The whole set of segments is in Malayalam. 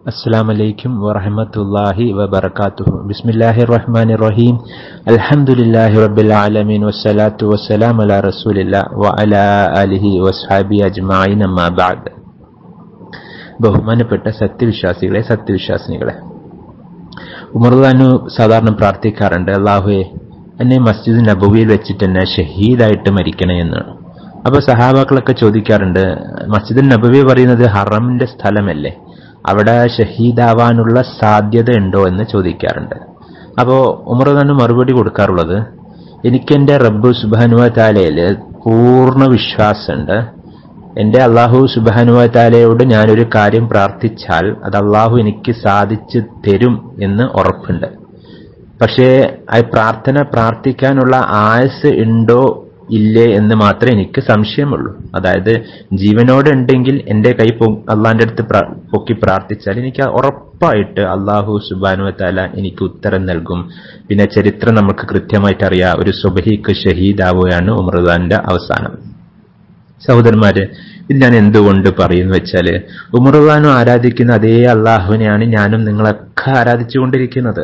السلام عليكم ورحمة الله وبركاته بسم الله الرحمن الرحيم الحمد لله رب العالمين والصلاة والسلام على رسول الله وعلى آله وصحابه أجمعين ما بعد ബഹുമാനപ്പെട്ട സത്യവിശ്വാസികളെ സത്യവിശ്വാസിനികളെ ഉമർദാനു സാധാരണ പ്രാർത്ഥിക്കാറുണ്ട് അള്ളാഹുവെ എന്നെ മസ്ജിദ് നബുവിയിൽ വെച്ചിട്ട് എന്നെ ഷഹീദായിട്ട് മരിക്കണേ എന്നാണ് അപ്പൊ സഹാബാക്കളൊക്കെ ചോദിക്കാറുണ്ട് മസ്ജിദ് നബവി പറയുന്നത് ഹറമിന്റെ സ്ഥലമല്ലേ അവിടെ ഷഹീദാവാനുള്ള സാധ്യത ഉണ്ടോ എന്ന് ചോദിക്കാറുണ്ട് അപ്പോൾ ഉമർ തന്നെ മറുപടി കൊടുക്കാറുള്ളത് എനിക്ക് എൻ്റെ റബ്ബു സുബാനുവ താലയിൽ പൂർണ്ണ വിശ്വാസമുണ്ട് എൻ്റെ അള്ളാഹു സുബാനുവ താലയോട് ഞാനൊരു കാര്യം പ്രാർത്ഥിച്ചാൽ അത് അള്ളാഹു എനിക്ക് സാധിച്ചു തരും എന്ന് ഉറപ്പുണ്ട് പക്ഷേ ആ പ്രാർത്ഥന പ്രാർത്ഥിക്കാനുള്ള ആയസ് ഉണ്ടോ ഇല്ലേ എന്ന് മാത്രമേ എനിക്ക് സംശയമുള്ളൂ അതായത് ജീവനോടെ ഉണ്ടെങ്കിൽ എൻ്റെ കൈ പൊ അള്ളാന്റെ അടുത്ത് പൊക്കി പ്രാർത്ഥിച്ചാൽ എനിക്ക് ഉറപ്പായിട്ട് അള്ളാഹു സുബാനു താല എനിക്ക് ഉത്തരം നൽകും പിന്നെ ചരിത്രം നമുക്ക് കൃത്യമായിട്ട് അറിയാം ഒരു സുബഹിക്ക് ഷഹീദാവുകയാണ് ഉമർദാന്റെ അവസാനം സഹോദരന്മാര് ഇത് ഞാൻ എന്തുകൊണ്ട് പറയുന്നു വെച്ചാല് ഉമർദാനും ആരാധിക്കുന്ന അതേ അള്ളാഹുവിനെയാണ് ഞാനും നിങ്ങളൊക്കെ ആരാധിച്ചുകൊണ്ടിരിക്കുന്നത്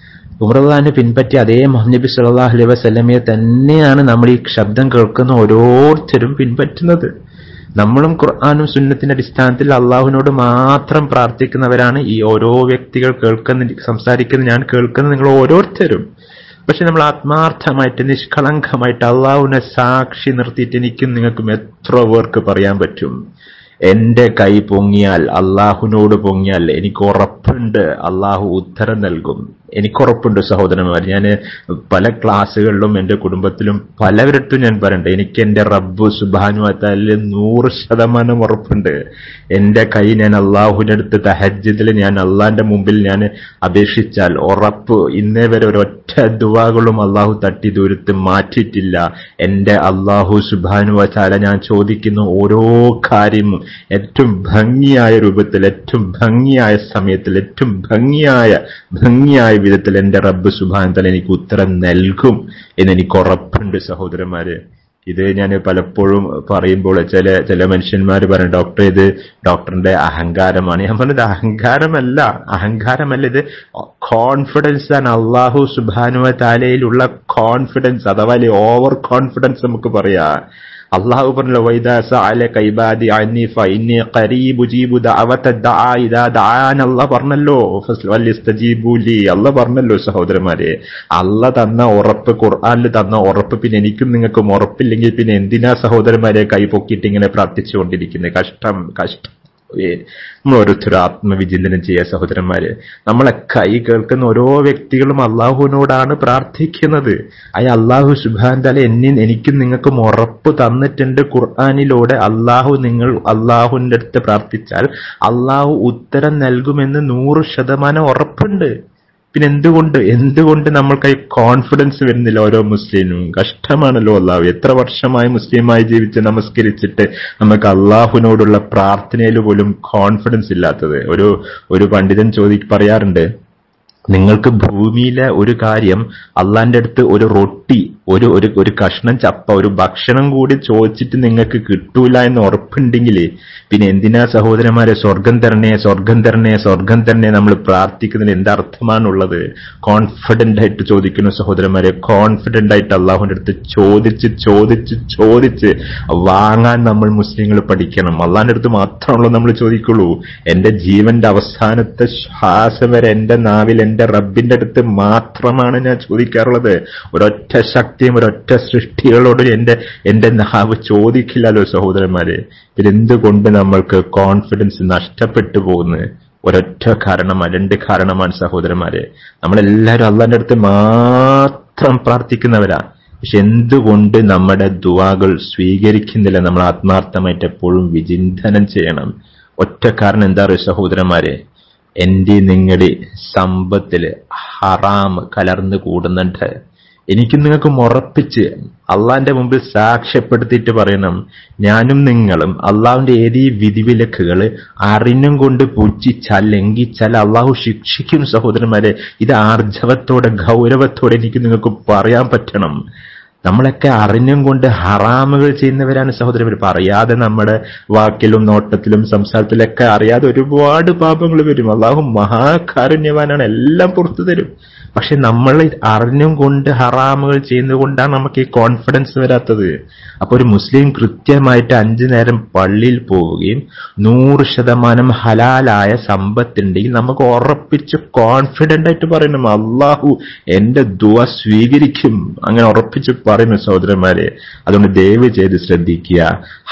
ഉമർദാന് പിൻപറ്റി അതേ മുഹമ്മദ് സല്ലാഹു അലൈഹി വസ്ലമയെ തന്നെയാണ് നമ്മൾ ഈ ശബ്ദം കേൾക്കുന്ന ഓരോരുത്തരും പിൻപറ്റുന്നത് നമ്മളും ഖുർആാനും സുന്നത്തിന്റെ അടിസ്ഥാനത്തിൽ അള്ളാഹുവിനോട് മാത്രം പ്രാർത്ഥിക്കുന്നവരാണ് ഈ ഓരോ വ്യക്തികൾ കേൾക്കുന്ന സംസാരിക്കുന്ന ഞാൻ കേൾക്കുന്ന നിങ്ങൾ ഓരോരുത്തരും പക്ഷെ നമ്മൾ ആത്മാർത്ഥമായിട്ട് നിഷ്കളങ്കമായിട്ട് അള്ളാഹുവിനെ സാക്ഷി നിർത്തിയിട്ട് എനിക്കും നിങ്ങൾക്കും എത്ര പേർക്ക് പറയാൻ പറ്റും എന്റെ കൈ പൊങ്ങിയാൽ അള്ളാഹുവിനോട് പൊങ്ങിയാൽ എനിക്ക് ഉറപ്പുണ്ട് അള്ളാഹു ഉത്തരം നൽകും എനിക്കുറപ്പുണ്ട് സഹോദരന്മാർ ഞാൻ പല ക്ലാസ്സുകളിലും എൻ്റെ കുടുംബത്തിലും പലവരടുത്തും ഞാൻ പറയണ്ട് എനിക്ക് എൻ്റെ റബ്ബു സുബാനു അത്താലിൽ നൂറ് ശതമാനം ഉറപ്പുണ്ട് എൻ്റെ കൈ ഞാൻ അള്ളാഹുവിൻ്റെ അടുത്ത് തഹജ്ജതിൽ ഞാൻ അള്ളാഹിന്റെ മുമ്പിൽ ഞാൻ അപേക്ഷിച്ചാൽ ഉറപ്പ് ഇന്നേ വരെ ഒരൊറ്റ ദുവാകളും അള്ളാഹു തട്ടി ദൂരത്ത് മാറ്റിയിട്ടില്ല എൻ്റെ അള്ളാഹു സുബാനു വച്ചാല ഞാൻ ചോദിക്കുന്ന ഓരോ കാര്യവും ഏറ്റവും ഭംഗിയായ രൂപത്തിൽ ഏറ്റവും ഭംഗിയായ സമയത്തിൽ ഏറ്റവും ഭംഗിയായ ഭംഗിയായ വിധത്തിൽ എന്റെ റബ്ബ് സുബാനത്തല എനിക്ക് ഉത്തരം നൽകും എന്ന് എനിക്ക് ഉറപ്പുണ്ട് സഹോദരന്മാര് ഇത് ഞാൻ പലപ്പോഴും പറയുമ്പോൾ ചില ചില മനുഷ്യന്മാർ പറയും ഡോക്ടർ ഇത് ഡോക്ടറിന്റെ അഹങ്കാരമാണ് ഞാൻ പറഞ്ഞത് അഹങ്കാരമല്ല അഹങ്കാരമല്ല ഇത് കോൺഫിഡൻസ് ആണ് അള്ളാഹു സുബാനുവ താലയിലുള്ള കോൺഫിഡൻസ് അഥവാ ഓവർ കോൺഫിഡൻസ് നമുക്ക് പറയാം അള്ളാഹു പറഞ്ഞല്ലോ വൈദാസ അല കൈബാദി അന്നീഫ ഇന്നി ഖരീബു ജീബു ദഅവത ദആ ഇദാ ദആൻ അല്ലാഹ് പറഞ്ഞല്ലോ ഫസ്ലി അല്ലാഹ് പറഞ്ഞല്ലോ സഹോദരന്മാരെ അല്ല തന്ന ഉറപ്പ് ഖുർആനിൽ തന്ന ഉറപ്പ് പിന്നെ എനിക്കും നിങ്ങൾക്കും ഉറപ്പില്ലെങ്കിൽ പിന്നെ എന്തിനാ സഹോദരന്മാരെ കൈ പൊക്കിയിട്ട് ഇങ്ങനെ പ്രാർത്ഥിച്ചുകൊണ്ടിരിക്കുന്നത് കഷ്ടം കഷ്ടം നമ്മൾ ഓരോരുത്തരും ആത്മവിചിന്തനം ചെയ്യുക സഹോദരന്മാര് നമ്മളെ കൈ കേൾക്കുന്ന ഓരോ വ്യക്തികളും അള്ളാഹുവിനോടാണ് പ്രാർത്ഥിക്കുന്നത് ആ അള്ളാഹു സുബാൻ തല എന്നി എനിക്കും നിങ്ങൾക്കും ഉറപ്പ് തന്നിട്ടുണ്ട് ഖുർആാനിലൂടെ അള്ളാഹു നിങ്ങൾ അള്ളാഹുവിന്റെ അടുത്ത് പ്രാർത്ഥിച്ചാൽ അള്ളാഹു ഉത്തരം നൽകുമെന്ന് നൂറ് ശതമാനം ഉറപ്പുണ്ട് പിന്നെ എന്തുകൊണ്ട് എന്തുകൊണ്ട് നമ്മൾക്ക് കോൺഫിഡൻസ് വരുന്നില്ല ഓരോ മുസ്ലിനും കഷ്ടമാണല്ലോ അള്ളാഹു എത്ര വർഷമായി മുസ്ലിമായി ജീവിച്ച് നമസ്കരിച്ചിട്ട് നമുക്ക് അള്ളാഹുവിനോടുള്ള പ്രാർത്ഥനയിൽ പോലും കോൺഫിഡൻസ് ഇല്ലാത്തത് ഒരു ഒരു പണ്ഡിതൻ ചോദി പറയാറുണ്ട് നിങ്ങൾക്ക് ഭൂമിയിലെ ഒരു കാര്യം അള്ളാന്റെ അടുത്ത് ഒരു റൊട്ടി ഒരു ഒരു ഒരു കഷ്ണം ചപ്പ ഒരു ഭക്ഷണം കൂടി ചോദിച്ചിട്ട് നിങ്ങൾക്ക് കിട്ടൂല എന്ന് ഉറപ്പുണ്ടെങ്കിൽ പിന്നെ എന്തിനാ സഹോദരന്മാരെ സ്വർഗം തരണേ സ്വർഗം തരണേ സ്വർഗം തരണേ നമ്മൾ പ്രാർത്ഥിക്കുന്നതിന് എന്തർത്ഥമാണുള്ളത് കോൺഫിഡന്റ് ആയിട്ട് ചോദിക്കുന്നു സഹോദരന്മാരെ കോൺഫിഡന്റ് ആയിട്ട് അള്ളാഹുവിന്റെ അടുത്ത് ചോദിച്ച് ചോദിച്ച് ചോദിച്ച് വാങ്ങാൻ നമ്മൾ മുസ്ലിങ്ങൾ പഠിക്കണം അള്ളാഹിന്റെ അടുത്ത് മാത്രമുള്ളൂ നമ്മൾ ചോദിക്കുള്ളൂ എന്റെ ജീവന്റെ അവസാനത്തെ ശ്വാസം വരെ എന്റെ നാവിൽ എന്റെ റബ്ബിന്റെ അടുത്ത് മാത്രമാണ് ഞാൻ ചോദിക്കാറുള്ളത് ഒരൊറ്റ ശക്തിയും ഒരൊറ്റ സൃഷ്ടികളോട് എന്റെ എന്റെ നാവ് ചോദിക്കില്ലല്ലോ സഹോദരന്മാരെ ഇതിലെന്തുകൊണ്ട് നമ്മൾക്ക് കോൺഫിഡൻസ് നഷ്ടപ്പെട്ടു പോകുന്നത് ഒരൊറ്റ കാരണമാണ് രണ്ട് കാരണമാണ് സഹോദരന്മാരെ നമ്മളെല്ലാവരും അള്ളാന്റെ അടുത്ത് മാത്രം പ്രാർത്ഥിക്കുന്നവരാ പക്ഷെ എന്തുകൊണ്ട് നമ്മുടെ ദുവാകൾ സ്വീകരിക്കുന്നില്ല നമ്മൾ ആത്മാർത്ഥമായിട്ട് എപ്പോഴും വിചിന്തനം ചെയ്യണം ഒറ്റ കാരണം എന്താ പറയുക സഹോദരന്മാരെ എന്റെ നിങ്ങളുടെ സമ്പത്തില് ഹറാം കലർന്നു കൂടുന്നുണ്ട് എനിക്ക് നിങ്ങൾക്ക് ഉറപ്പിച്ച് അള്ളാന്റെ മുമ്പിൽ സാക്ഷ്യപ്പെടുത്തിയിട്ട് പറയണം ഞാനും നിങ്ങളും അള്ളാഹുവിന്റെ ഏതീ വിധിവിലക്കുകൾ അറിഞ്ഞും കൊണ്ട് പൂജിച്ചാൽ ലംഘിച്ചാൽ അള്ളാഹു ശിക്ഷിക്കും സഹോദരന്മാരെ ഇത് ആർജവത്തോടെ ഗൗരവത്തോടെ എനിക്ക് നിങ്ങൾക്ക് പറയാൻ പറ്റണം നമ്മളൊക്കെ അറിഞ്ഞും കൊണ്ട് ഹറാമുകൾ ചെയ്യുന്നവരാണ് സഹോദരന്മാർ ഇപ്പൊ അറിയാതെ നമ്മുടെ വാക്കിലും നോട്ടത്തിലും സംസാരത്തിലൊക്കെ അറിയാതെ ഒരുപാട് പാപങ്ങൾ വരും അള്ളാഹു മഹാകാരുണ്യവാനാണ് എല്ലാം പുറത്തു തരും പക്ഷെ നമ്മൾ അറിഞ്ഞും കൊണ്ട് ഹറാമുകൾ ചെയ്യുന്നത് കൊണ്ടാണ് നമുക്ക് ഈ കോൺഫിഡൻസ് വരാത്തത് അപ്പൊ ഒരു മുസ്ലിം കൃത്യമായിട്ട് അഞ്ചു നേരം പള്ളിയിൽ പോവുകയും നൂറ് ശതമാനം ഹലാലായ സമ്പത്തുണ്ടെങ്കിൽ നമുക്ക് ഉറപ്പിച്ച് കോൺഫിഡന്റ് ആയിട്ട് പറയണം അള്ളാഹു എന്റെ ദുവ സ്വീകരിക്കും അങ്ങനെ ഉറപ്പിച്ച് പറയുന്നു സഹോദരന്മാരെ അതുകൊണ്ട് ദയവ് ചെയ്ത് ശ്രദ്ധിക്കുക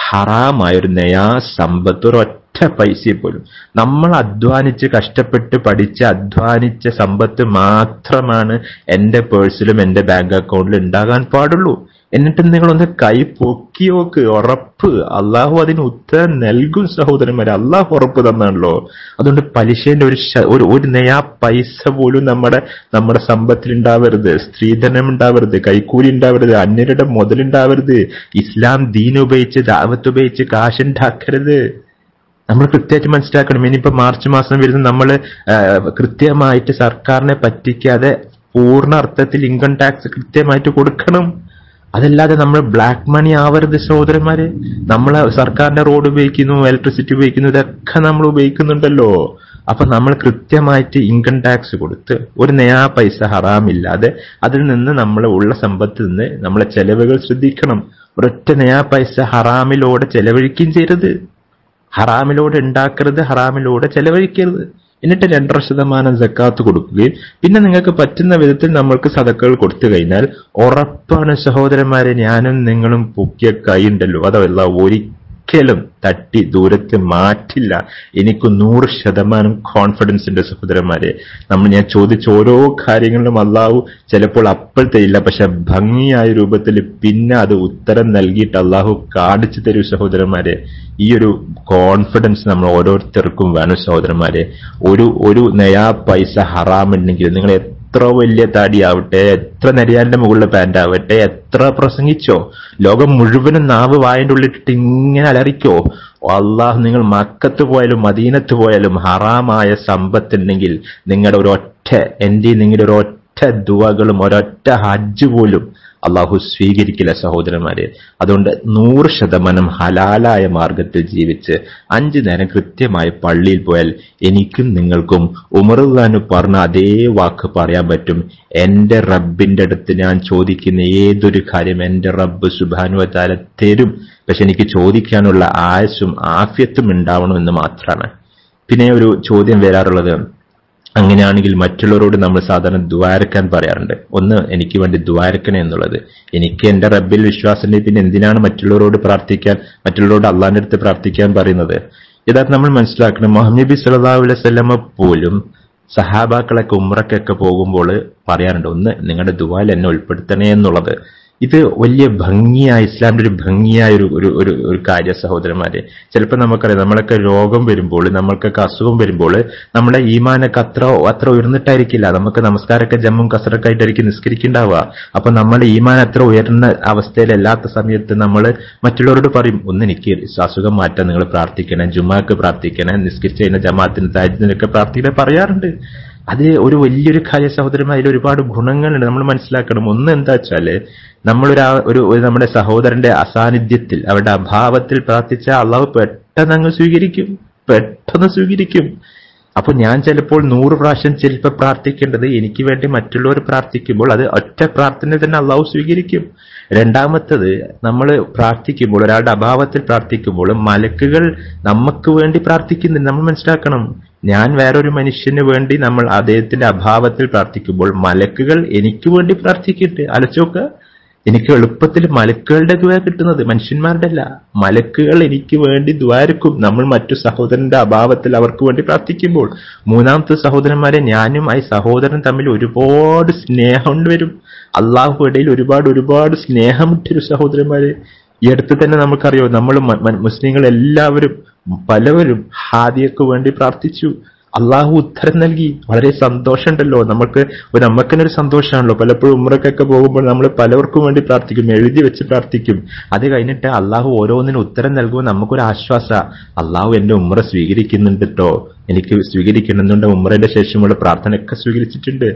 ഹറാമായ ഒരു നയാ സമ്പത്ത് ഒരു ഒറ്റ പൈസയെ പോലും നമ്മൾ അധ്വാനിച്ച് കഷ്ടപ്പെട്ട് പഠിച്ച് അധ്വാനിച്ച സമ്പത്ത് മാത്രമാണ് എന്റെ പേഴ്സിലും എന്റെ ബാങ്ക് അക്കൗണ്ടിലും ഉണ്ടാകാൻ പാടുള്ളൂ എന്നിട്ട് നിങ്ങളൊന്ന് കൈ പൊക്കി നോക്ക് ഉറപ്പ് അള്ളാഹു അതിന് ഉത്തരം നൽകും സഹോദരന്മാരെ അള്ളാഹു ഉറപ്പ് തന്നാണല്ലോ അതുകൊണ്ട് പലിശന്റെ ഒരു ശ- ഒരു ഒരു നയാ പൈസ പോലും നമ്മുടെ നമ്മുടെ സമ്പത്തിൽ ഉണ്ടാവരുത് സ്ത്രീധനം ഉണ്ടാവരുത് കൈക്കൂലി ഉണ്ടാവരുത് അന്യരുടെ മുതലുണ്ടാവരുത് ഇസ്ലാം ദീൻ ഉപയോഗിച്ച് ദാവത്ത് ഉപയോഗിച്ച് കാശുണ്ടാക്കരുത് നമ്മൾ കൃത്യമായിട്ട് മനസ്സിലാക്കണം ഇനിയിപ്പോ മാർച്ച് മാസം വരുന്ന നമ്മൾ കൃത്യമായിട്ട് സർക്കാരിനെ പറ്റിക്കാതെ പൂർണ്ണ അർത്ഥത്തിൽ ഇൻകം ടാക്സ് കൃത്യമായിട്ട് കൊടുക്കണം അതല്ലാതെ നമ്മൾ ബ്ലാക്ക് മണി ആവരുത് സഹോദരന്മാര് നമ്മൾ സർക്കാരിന്റെ റോഡ് ഉപയോഗിക്കുന്നു ഇലക്ട്രിസിറ്റി ഉപയോഗിക്കുന്നു ഇതൊക്കെ നമ്മൾ ഉപയോഗിക്കുന്നുണ്ടല്ലോ അപ്പൊ നമ്മൾ കൃത്യമായിട്ട് ഇൻകം ടാക്സ് കൊടുത്ത് ഒരു നയാ പൈസ ഹറാമില്ലാതെ അതിൽ നിന്ന് നമ്മൾ ഉള്ള സമ്പത്തിൽ നിന്ന് നമ്മളെ ചെലവുകൾ ശ്രദ്ധിക്കണം ഒരൊറ്റ നയാ പൈസ ഹറാമിലൂടെ ചെലവഴിക്കുകയും ചെയ്യരുത് ഹറാമിലൂടെ ഉണ്ടാക്കരുത് ഹറാമിലൂടെ ചെലവഴിക്കരുത് എന്നിട്ട് രണ്ടര ശതമാനം സക്കാത്ത് കൊടുക്കുകയും പിന്നെ നിങ്ങൾക്ക് പറ്റുന്ന വിധത്തിൽ നമ്മൾക്ക് സതക്കകൾ കൊടുത്തു കഴിഞ്ഞാൽ ഉറപ്പാണ് സഹോദരന്മാരെ ഞാനും നിങ്ങളും പൊക്കിയ കൈയുണ്ടല്ലോ അതല്ല ഒരിക്കലും തട്ടി ദൂരത്ത് മാറ്റില്ല എനിക്ക് നൂറ് ശതമാനം കോൺഫിഡൻസ് ഉണ്ട് സഹോദരന്മാരെ നമ്മൾ ഞാൻ ചോദിച്ച ഓരോ കാര്യങ്ങളിലും അള്ളാഹു ചിലപ്പോൾ അപ്പോൾ തരില്ല പക്ഷെ ഭംഗിയായ രൂപത്തിൽ പിന്നെ അത് ഉത്തരം നൽകിയിട്ട് അള്ളാഹു കാണിച്ചു തരൂ സഹോദരന്മാരെ ഈ ഒരു കോൺഫിഡൻസ് നമ്മൾ ഓരോരുത്തർക്കും വേണം സഹോദരന്മാരെ ഒരു ഒരു നയാ പൈസ ഹറാമുണ്ടെങ്കിൽ നിങ്ങൾ എത്ര വലിയ താടിയാവട്ടെ എത്ര നെരിയാന്റെ മുകളിലെ പാന്റ് ആവട്ടെ എത്ര പ്രസംഗിച്ചോ ലോകം മുഴുവനും നാവ് വായന്റെ ഉള്ളിട്ടിട്ട് ഇങ്ങനെ അലറിക്കോ അള്ളാഹ് നിങ്ങൾ മക്കത്ത് പോയാലും മദീനത്ത് പോയാലും ഹറാമായ സമ്പത്തുണ്ടെങ്കിൽ നിങ്ങളുടെ ഒരൊറ്റ എന്റെ നിങ്ങളുടെ ഒരൊറ്റ ദുവകളും ഒരൊറ്റ ഹജ്ജ് പോലും അള്ളാഹു സ്വീകരിക്കില്ല സഹോദരന്മാരെ അതുകൊണ്ട് നൂറ് ശതമാനം ഹലാലായ മാർഗത്തിൽ ജീവിച്ച് അഞ്ചു നേരം കൃത്യമായി പള്ളിയിൽ പോയാൽ എനിക്കും നിങ്ങൾക്കും ഉമറുല്ലാനു പറഞ്ഞ അതേ വാക്ക് പറയാൻ പറ്റും എന്റെ റബ്ബിന്റെ അടുത്ത് ഞാൻ ചോദിക്കുന്ന ഏതൊരു കാര്യം എന്റെ റബ്ബ് സുബാനുവത്താല തരും പക്ഷെ എനിക്ക് ചോദിക്കാനുള്ള ആയുസും ആഫ്യത്തും ഉണ്ടാവണമെന്ന് മാത്രമാണ് പിന്നെ ഒരു ചോദ്യം വരാറുള്ളത് അങ്ങനെയാണെങ്കിൽ മറ്റുള്ളവരോട് നമ്മൾ സാധാരണ ദ്വാരക്കാൻ പറയാറുണ്ട് ഒന്ന് എനിക്ക് വേണ്ടി ദ്വാരക്കണേ എന്നുള്ളത് എനിക്ക് എന്റെ റബ്ബിൽ വിശ്വാസമുണ്ട് പിന്നെ എന്തിനാണ് മറ്റുള്ളവരോട് പ്രാർത്ഥിക്കാൻ മറ്റുള്ളവരോട് അള്ളാന്റെ അടുത്ത് പ്രാർത്ഥിക്കാൻ പറയുന്നത് യഥാർത്ഥം നമ്മൾ മനസ്സിലാക്കണം മുഹമ്മദ് നബി സല്ലല്ലാഹു അലൈഹി വസല്ലമ പോലും സഹാബാക്കളൊക്കെ ഉമ്രക്കൊക്കെ പോകുമ്പോൾ പറയാറുണ്ട് ഒന്ന് നിങ്ങളുടെ ദുവാൽ എന്നെ ഉൾപ്പെടുത്തണേ എന്നുള്ളത് ഇത് വലിയ ഭംഗിയായ ഇസ്ലാമിന്റെ ഒരു ഭംഗിയായ ഒരു ഒരു ഒരു ഒരു കാര്യ സഹോദരന്മാരെ ചിലപ്പോൾ നമുക്കറിയാം നമ്മളൊക്കെ രോഗം വരുമ്പോൾ നമ്മൾക്കൊക്കെ അസുഖം വരുമ്പോൾ നമ്മുടെ ഈമാനൊക്കെ അത്ര അത്ര ഉയർന്നിട്ടായിരിക്കില്ല നമുക്ക് നമസ്കാരമൊക്കെ ജമ്മും കസറൊക്കെ ആയിട്ടായിരിക്കും നിസ്കരിക്കുന്നുണ്ടാവുക അപ്പൊ നമ്മുടെ ഈമാൻ അത്ര ഉയർന്ന അവസ്ഥയിലല്ലാത്ത സമയത്ത് നമ്മൾ മറ്റുള്ളവരോട് പറയും ഒന്ന് എനിക്ക് അസുഖം മാറ്റാൻ നിങ്ങൾ പ്രാർത്ഥിക്കണേ ജുമാക്ക് പ്രാർത്ഥിക്കണേ നിസ്കരിച്ച് കഴിഞ്ഞ ജമാഅത്തിന് താജ്യത്തിനൊക്കെ പ്രാർത്ഥിക്കണേ പറയാറുണ്ട് അത് ഒരു വലിയൊരു കാര്യ സഹോദരന്മാർ അതിൽ ഒരുപാട് ഗുണങ്ങളുണ്ട് നമ്മൾ മനസ്സിലാക്കണം ഒന്ന് എന്താ വെച്ചാല് നമ്മളൊരു ആ- ഒരു ഒരു നമ്മുടെ സഹോദരന്റെ അസാന്നിധ്യത്തിൽ അവരുടെ അഭാവത്തിൽ പ്രാർത്ഥിച്ച അള്ളാഹു പെട്ടെന്ന് അങ്ങ് സ്വീകരിക്കും പെട്ടെന്ന് സ്വീകരിക്കും അപ്പൊ ഞാൻ ചിലപ്പോൾ നൂറ് പ്രാവശ്യം ചിലപ്പോൾ പ്രാർത്ഥിക്കേണ്ടത് എനിക്ക് വേണ്ടി മറ്റുള്ളവർ പ്രാർത്ഥിക്കുമ്പോൾ അത് ഒറ്റ പ്രാർത്ഥന തന്നെ അള്ളാഹു സ്വീകരിക്കും രണ്ടാമത്തത് നമ്മൾ പ്രാർത്ഥിക്കുമ്പോൾ ഒരാളുടെ അഭാവത്തിൽ പ്രാർത്ഥിക്കുമ്പോൾ മലക്കുകൾ നമുക്ക് വേണ്ടി പ്രാർത്ഥിക്കുന്നുണ്ട് നമ്മൾ മനസ്സിലാക്കണം ഞാൻ വേറൊരു മനുഷ്യന് വേണ്ടി നമ്മൾ അദ്ദേഹത്തിന്റെ അഭാവത്തിൽ പ്രാർത്ഥിക്കുമ്പോൾ മലക്കുകൾ എനിക്ക് വേണ്ടി പ്രാർത്ഥിക്കട്ടെ അലച്ചോക്ക് എനിക്ക് എളുപ്പത്തിൽ മലക്കുകളുടെ ദുവ കിട്ടുന്നത് മനുഷ്യന്മാരുടെ അല്ല മലക്കുകൾ എനിക്ക് വേണ്ടി ദ്വാരക്കും നമ്മൾ മറ്റു സഹോദരന്റെ അഭാവത്തിൽ അവർക്ക് വേണ്ടി പ്രാർത്ഥിക്കുമ്പോൾ മൂന്നാമത്തെ സഹോദരന്മാരെ ഞാനും ആ സഹോദരൻ തമ്മിൽ ഒരുപാട് സ്നേഹം വരും അള്ളാഹു ഇടയിൽ ഒരുപാട് ഒരുപാട് സ്നേഹമിട്ടൊരു സഹോദരന്മാരെ ഈ അടുത്ത് തന്നെ നമുക്കറിയോ നമ്മൾ മുസ്ലിങ്ങൾ എല്ലാവരും പലവരും ഹാദിയക്ക് വേണ്ടി പ്രാർത്ഥിച്ചു അള്ളാഹു ഉത്തരം നൽകി വളരെ സന്തോഷമുണ്ടല്ലോ നമുക്ക് ഒരു നമ്മക്കന്നെ ഒരു സന്തോഷമാണല്ലോ പലപ്പോഴും ഉമ്രക്കൊക്കെ പോകുമ്പോൾ നമ്മൾ പലവർക്കും വേണ്ടി പ്രാർത്ഥിക്കും എഴുതി വെച്ച് പ്രാർത്ഥിക്കും അത് കഴിഞ്ഞിട്ട് അള്ളാഹു ഓരോന്നിനും ഉത്തരം നൽകുമ്പോൾ നമുക്കൊരു ആശ്വാസ അള്ളാഹു എന്റെ ഉമ്ര സ്വീകരിക്കുന്നുണ്ട് കേട്ടോ എനിക്ക് സ്വീകരിക്കുന്നുണ്ട് ഉമ്രയുടെ ശേഷമുള്ള പ്രാർത്ഥനയൊക്കെ സ്വീകരിച്ചിട്ടുണ്ട്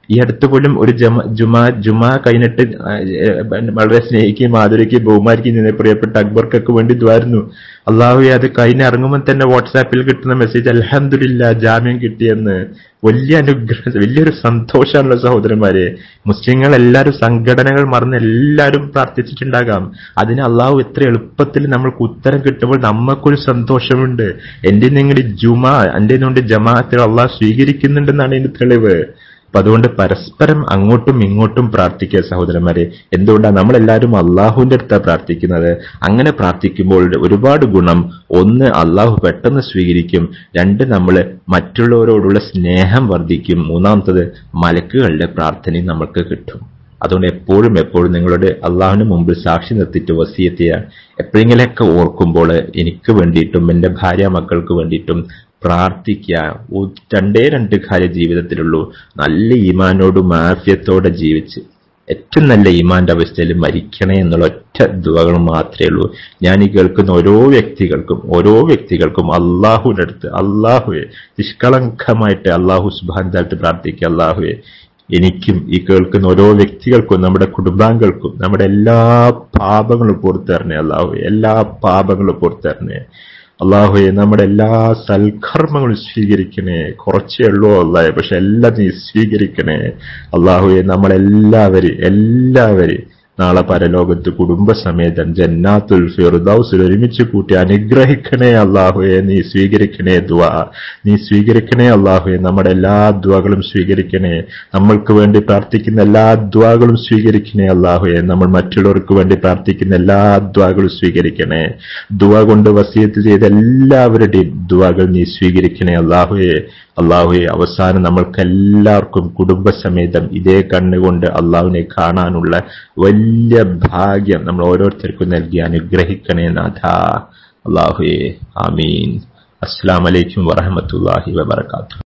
ഈ അടുത്ത് പോലും ഒരു ജമ ജുമാ ജുമാ കഴിഞ്ഞിട്ട് ആ, ഏ, വളരെ സ്നേഹിക്കുകയും ആദരിക്കുകയും ബഹുമാനിക്കുകയും ചെയ്യുന്ന പ്രിയപ്പെട്ട അക്ബർക്കൊക്കെ വേണ്ടി ദ്വാരുന്നു അള്ളാഹു അത് കഴിഞ്ഞിറങ്ങുമ്പോൾ തന്നെ വാട്സാപ്പിൽ കിട്ടുന്ന മെസ്സേജ് അലഹമില്ല ജാമ്യം കിട്ടിയെന്ന് വലിയ അനുഗ്രഹം വലിയൊരു സന്തോഷമാണല്ലോ സഹോദരന്മാരെ മുസ്ലിങ്ങൾ എല്ലാവരും സംഘടനകൾ മറന്ന് എല്ലാവരും പ്രാർത്ഥിച്ചിട്ടുണ്ടാകാം അതിന് അള്ളാഹു എത്ര എളുപ്പത്തിൽ നമ്മൾക്ക് ഉത്തരം കിട്ടുമ്പോൾ നമുക്കൊരു സന്തോഷമുണ്ട് എന്റെ നിങ്ങളുടെ ജുമാ എന്റെ നിങ്ങളുടെ ജമാഅത്തിൽ അള്ളാഹ് സ്വീകരിക്കുന്നുണ്ടെന്നാണ് ഇതിന്റെ തെളിവ് അപ്പൊ അതുകൊണ്ട് പരസ്പരം അങ്ങോട്ടും ഇങ്ങോട്ടും പ്രാർത്ഥിക്കുക സഹോദരന്മാരെ എന്തുകൊണ്ടാണ് നമ്മളെല്ലാവരും അള്ളാഹുവിന്റെ അടുത്താണ് പ്രാർത്ഥിക്കുന്നത് അങ്ങനെ പ്രാർത്ഥിക്കുമ്പോൾ ഒരുപാട് ഗുണം ഒന്ന് അള്ളാഹു പെട്ടെന്ന് സ്വീകരിക്കും രണ്ട് നമ്മൾ മറ്റുള്ളവരോടുള്ള സ്നേഹം വർദ്ധിക്കും മൂന്നാമത്തത് മലക്കുകളുടെ പ്രാർത്ഥനയും നമ്മൾക്ക് കിട്ടും അതുകൊണ്ട് എപ്പോഴും എപ്പോഴും നിങ്ങളുടെ അള്ളാഹുവിന് മുമ്പിൽ സാക്ഷി നിർത്തിയിട്ട് വസീയത്ത് ചെയ്യുക എപ്പോഴെങ്കിലൊക്കെ ഓർക്കുമ്പോൾ എനിക്ക് വേണ്ടിയിട്ടും എൻ്റെ ഭാര്യ മക്കൾക്ക് വേണ്ടിയിട്ടും പ്രാർത്ഥിക്കുക ഒ- രണ്ടേ രണ്ട് കാര്യം ജീവിതത്തിലുള്ളൂ നല്ല ഈമാനോടും ആഫ്യത്തോടെ ജീവിച്ച് ഏറ്റവും നല്ല ഈമാന്റെ അവസ്ഥയിൽ മരിക്കണേ എന്നുള്ള ഒറ്റ ദുവകൾ മാത്രമേ ഉള്ളൂ ഞാൻ ഈ കേൾക്കുന്ന ഓരോ വ്യക്തികൾക്കും ഓരോ വ്യക്തികൾക്കും അള്ളാഹുവിന്റെ അടുത്ത് അള്ളാഹുവെ നിഷ്കളങ്കമായിട്ട് അള്ളാഹു സുബാന്തായിട്ട് പ്രാർത്ഥിക്കുക അള്ളാഹുവെ എനിക്കും ഈ കേൾക്കുന്ന ഓരോ വ്യക്തികൾക്കും നമ്മുടെ കുടുംബാംഗങ്ങൾക്കും നമ്മുടെ എല്ലാ പാപങ്ങളും പുറത്തു തരണേ അള്ളാഹുവെ എല്ലാ പാപങ്ങളും പുറത്തു തരണേ അള്ളാഹുയെ നമ്മുടെ എല്ലാ സൽക്കർമ്മങ്ങളും സ്വീകരിക്കണേ കുറച്ചേ ഉള്ളൂ അള്ളാഹെ പക്ഷെ എല്ലാം നീ സ്വീകരിക്കണേ അള്ളാഹുയെ നമ്മളെല്ലാവരും എല്ലാവരും നാളെ പരലോകത്ത് കുടുംബസമേതം ജന്നാത്തുൽ ഫിർദൗസിൽ ഒരുമിച്ച് കൂട്ടി അനുഗ്രഹിക്കണേ അള്ളാഹുയെ നീ സ്വീകരിക്കണേ ദ്വാ നീ സ്വീകരിക്കണേ അള്ളാഹുയെ നമ്മുടെ എല്ലാ ദ്വാകളും സ്വീകരിക്കണേ നമ്മൾക്ക് വേണ്ടി പ്രാർത്ഥിക്കുന്ന എല്ലാ ദ്വാകളും സ്വീകരിക്കണേ അള്ളാഹുയെ നമ്മൾ മറ്റുള്ളവർക്ക് വേണ്ടി പ്രാർത്ഥിക്കുന്ന എല്ലാ ദ്വാകളും സ്വീകരിക്കണേ ദുവ കൊണ്ട് വസീയത്ത് ചെയ്ത എല്ലാവരുടെയും ദ്വാകൾ നീ സ്വീകരിക്കണേ അള്ളാഹുയെ അള്ളാഹുയെ അവസാനം നമ്മൾക്ക് എല്ലാവർക്കും കുടുംബസമേതം ഇതേ കണ്ണുകൊണ്ട് അള്ളാഹുവിനെ കാണാനുള്ള വലിയ ഭാഗ്യം നമ്മൾ ഓരോരുത്തർക്കും നൽകി അനുഗ്രഹിക്കണേ നാഥ അള്ളാഹുയെ ആമീൻ അസ്സാം വലൈക്കും വറഹമത്തല്ലാഹി വബർക്കാത്തു